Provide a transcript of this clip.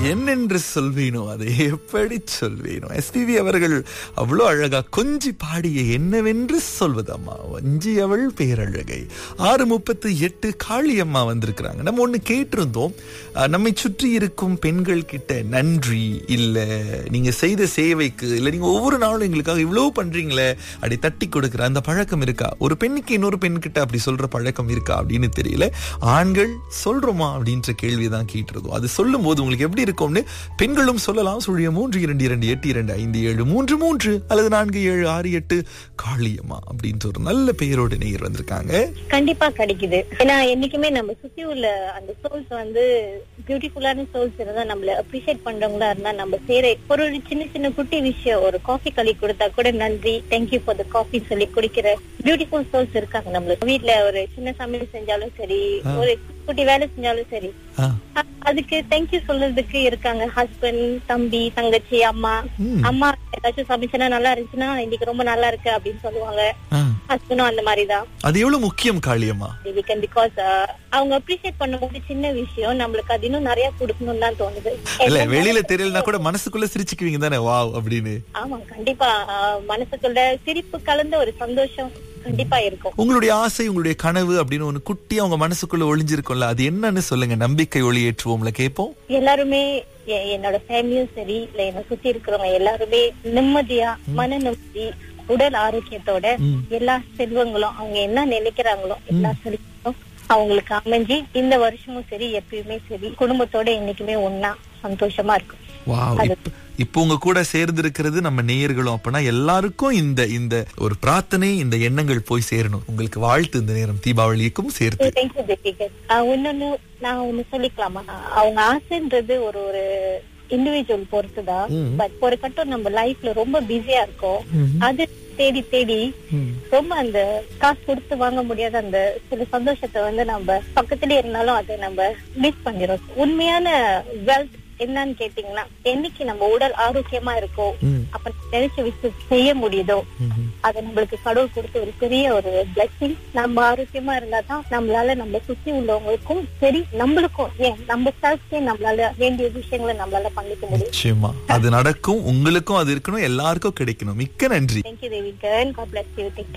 என்னென்று சொல்வேனோ அதை எப்படி சொல்வேனோ எஸ்பிவி அவர்கள் அவ்வளோ அழகா கொஞ்சி பாடிய என்னவென்று சொல்வது அம்மா வஞ்சி அவள் பேரழகை ஆறு முப்பத்து எட்டு காளியம்மா வந்திருக்கிறாங்க நம்ம ஒண்ணு கேட்டிருந்தோம் அஹ், நம்மை சுற்றி இருக்கும் பெண்கள் கிட்ட நன்றி இல்ல நீங்க செய்த சேவைக்கு இல்ல நீங்க ஒவ்வொரு நாளும் எங்களுக்காக இவ்வளவு பண்றீங்களே அப்படி தட்டி கொடுக்கிற அந்த பழக்கம் இருக்கா ஒரு பெண்ணுக்கு இன்னொரு பெண்கிட்ட அப்படி சொல்ற பழக்கம் இருக்கா அப்படின்னு தெரியல ஆண்கள் சொல்றோமா அப்படின்ற கேள்விதான் கேட்டிருந்தோம் அது சொல்லும் போது உங்களுக்கு எப்படி இருக்கும்னு பெண்களும் சொல்லலாம் சுழிய மூன்று இரண்டு இரண்டு எட்டு இரண்டு ஐந்து ஏழு மூன்று மூன்று அல்லது நான்கு ஏழு ஆறு எட்டு காளியம்மா அப்படின்ற ஒரு நல்ல பெயரோடு நேயர் வந்திருக்காங்க கண்டிப்பா கிடைக்குது ஏன்னா என்னைக்குமே நம்ம சுத்தி உள்ள அந்த சோல்ஸ் வந்து பியூட்டிஃபுல்லான சோல்ஸ் இருந்தா நம்மள அப்ரிஷியேட் பண்றவங்களா இருந்தா நம்ம செய்யற ஒரு ஒரு சின்ன சின்ன குட்டி விஷயம் ஒரு காஃபி களி கொடுத்தா கூட நன்றி தேங்க்யூ ஃபார் த காஃபி சொல்லி குடிக்கிற பியூட்டிஃபுல் சோல்ஸ் இருக்காங்க நம்மளுக்கு வீட்ல ஒரு சின்ன சமையல் செஞ்சாலும் சரி ஒரு குட்டி வேலை செஞ்சாலும் சரி ஆ, அ- அதுக்கு தேங்க்யூ சொல்றதுக்கு இருக்காங்க ஹஸ்பண்ட் தம்பி தங்கச்சி அம்மா ம். அம்மா ஏதாச்சும் சமைச்சனா நல்லா இருந்துச்சுன்னா இன்னைக்கு ரொம்ப நல்லா இருக்கு அப்படின்னு சொல்லுவாங்க ஆ. ஹஸ்பண்டும் அந்த மாதிரிதான் அது எவ்வளவு முக்கியம் காளியம்மா வீக்கெண்ட் பிகாஸ் அவங்க அப்ரிஷியேட் பண்ணும்போது சின்ன விஷயம் நம்மளுக்கு அது இன்னும் நிறைய கொடுக்கணும்னு தான் தோணுது இல்ல வெளியில தெரியலனா கூட மனசுக்குள்ள சிரிச்சுக்குவீங்க தானே வாவ் அப்படின்னு ஆமா கண்டிப்பா அஹ், மனசுக்குள்ள சிரிப்பு கலந்த ஒரு சந்தோஷம் கண்டிப்பா இருக்கும் உங்களுடைய ஆசை உங்களுடைய கனவு அப்படின்னு ஒண்ணு குட்டியா உங்க மனசுக்குள்ள ஒளிஞ்சிருக்கும்ல அது என்னன்னு சொல்லுங்க நம்பிக்கை ஒளி ஏற்றுவோம்ல கேட்போம் எல்லாருமே எ- என்னோட ஃபேமிலியும் சரி இல்ல என்னை சுத்தி இருக்கிறவங்க எல்லாருமே நிம்மதியா மன நிம்மதி உடல் ஆரோக்கியத்தோட எல்லா செல்வங்களும் அவங்க என்ன நினைக்கிறாங்களோ எல்லா செல்வங்களும் அவங்களுக்கு அமைஞ்சு இந்த வருஷமும் சரி எப்பயுமே சரி குடும்பத்தோட என்னைக்குமே ஒன்னா சந்தோஷமா இருக்கும் வாவ் இப்ப- இப்போ உங்க கூட சேர்ந்து இருக்கிறது நம்ம நேயர்களும் அப்பனா எல்லாருக்கும் இந்த இந்த ஒரு பிரார்த்தனை இந்த எண்ணங்கள் போய் சேரணும் உங்களுக்கு வாழ்த்து இந்த நேரம் தீபாவளிக்கும் சேர்த்து தேங்க்யூ தேவிகன் இன்னொன்னு நான் ஒண்ணு சொல்லிக்கலாமா அவங்க ஆசைன்றது ஒரு ஒரு இண்டிவிஜுவல் பொறுத்துதான் பட் ஒரு கட்டம் நம்ம லைஃப்ல ரொம்ப பிஸியா இருக்கும் அது தேடி தேடி ரொம்ப அந்த காசு கொடுத்து வாங்க முடியாத அந்த சில சந்தோஷத்தை வந்து நம்ம பக்கத்திலே இருந்தாலும் அதை நம்ம மிஸ் பண்ணிடும் உண்மையான வெல்த் என்னன்னு கேட்டீங்கன்னா என்னைக்கு நம்ம உடல் ஆரோக்கியமா இருக்கோ ம். அப்ப நினைச்ச விஷயம் செய்ய முடியுதோ ம்ஹும். அது நம்மளுக்கு கடவுள் கொடுத்த ஒரு பெரிய ஒரு பிளஸிங் நம்ம ஆரோக்கியமா இருந்தா தான் நம்மளால நம்ம சுத்தி உள்ளவங்களுக்கும் சரி நம்மளுக்கும் ஏன் நம்ம செல்ஃப்கே நம்மளால வேண்டிய விஷயங்களை நம்மளால பண்ணிக்க முடியும் நிச்சயமா அது நடக்கும் உங்களுக்கும் அது இருக்கணும் எல்லாருக்கும் கிடைக்கணும் மிக்க நன்றி thank you Devigan God bless you